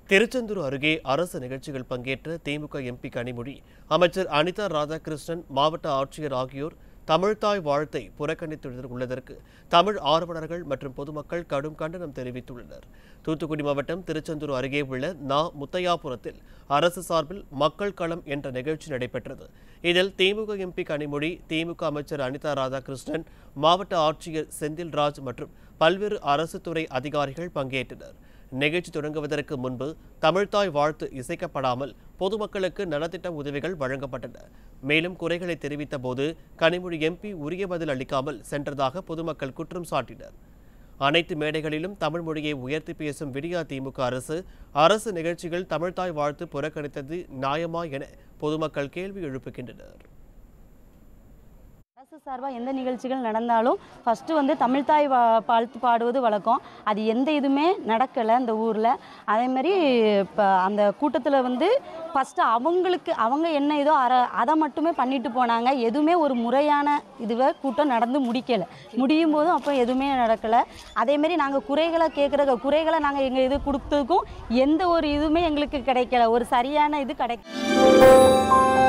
திருச்செந்தூர் அருகே அரசு நிகழ்ச்சிகள் பங்கேற்ற திமுக எம்பி கனிமொழி அமைச்சர் அனிதா ராதாகிருஷ்ணன் மாவட்ட ஆட்சியர் ஆகியோர் தமிழ்தாய் வாழ்த்தை புறக்கணித்து உள்ளதற்கு தமிழ் ஆர்வலர்கள் மற்றும் பொதுமக்கள் கடும் கண்டனம் தெரிவித்துள்ளனர் தூத்துக்குடி மாவட்டம் திருச்செந்தூர் அருகே உள்ள நா முத்தையாபுரத்தில் அரசு சார்பில் மக்கள் களம் என்ற நிகழ்ச்சி நடைபெற்றது இதில் திமுக எம்பி கனிமொழி திமுக அமைச்சர் அனிதா ராதாகிருஷ்ணன் மாவட்ட ஆட்சியர் செந்தில்ராஜ் மற்றும் பல்வேறு அரசு துறை அதிகாரிகள் பங்கேற்றனர் நிகழ்ச்சி தொடங்குவதற்கு முன்பு தமிழ்தாய் வாழ்த்து இசைக்கப்படாமல் பொதுமக்களுக்கு நலத்திட்ட உதவிகள் வழங்கப்பட்டன மேலும் குறைகளை தெரிவித்த போது கனிமொழி எம்பி உரிய பதில் அளிக்காமல் சென்றதாக பொதுமக்கள் குற்றம் சாட்டினர் அனைத்து மேடைகளிலும் தமிழ் மொழியை உயர்த்தி பேசும் விடியா திமுக அரசு அரசு நிகழ்ச்சிகள் தமிழ்தாய் வாழ்த்து புறக்கணித்தது நியாயமா என பொதுமக்கள் கேள்வி எழுப்புகின்றனர் அரசு சார்பாக எந்த நிகழ்ச்சிகள் நடந்தாலும் ஃபஸ்ட்டு வந்து தமிழ்தாய் வா வாழ்த்து பாடுவது வழக்கம் அது எந்த இதுவுமே நடக்கலை இந்த ஊரில் அதேமாதிரி இப்போ அந்த கூட்டத்தில் வந்து ஃபஸ்ட்டு அவங்களுக்கு அவங்க என்ன இதோ அற அதை மட்டுமே பண்ணிட்டு போனாங்க எதுவுமே ஒரு முறையான இதுவை கூட்டம் நடந்து முடிக்கலை முடியும் போதும் அப்போ எதுவுமே நடக்கலை அதேமாரி நாங்கள் குறைகளை கேட்குற குறைகளை நாங்கள் எங்கள் இது கொடுத்ததுக்கும் எந்த ஒரு இதுவுமே எங்களுக்கு கிடைக்கல ஒரு சரியான இது கிடைக்கல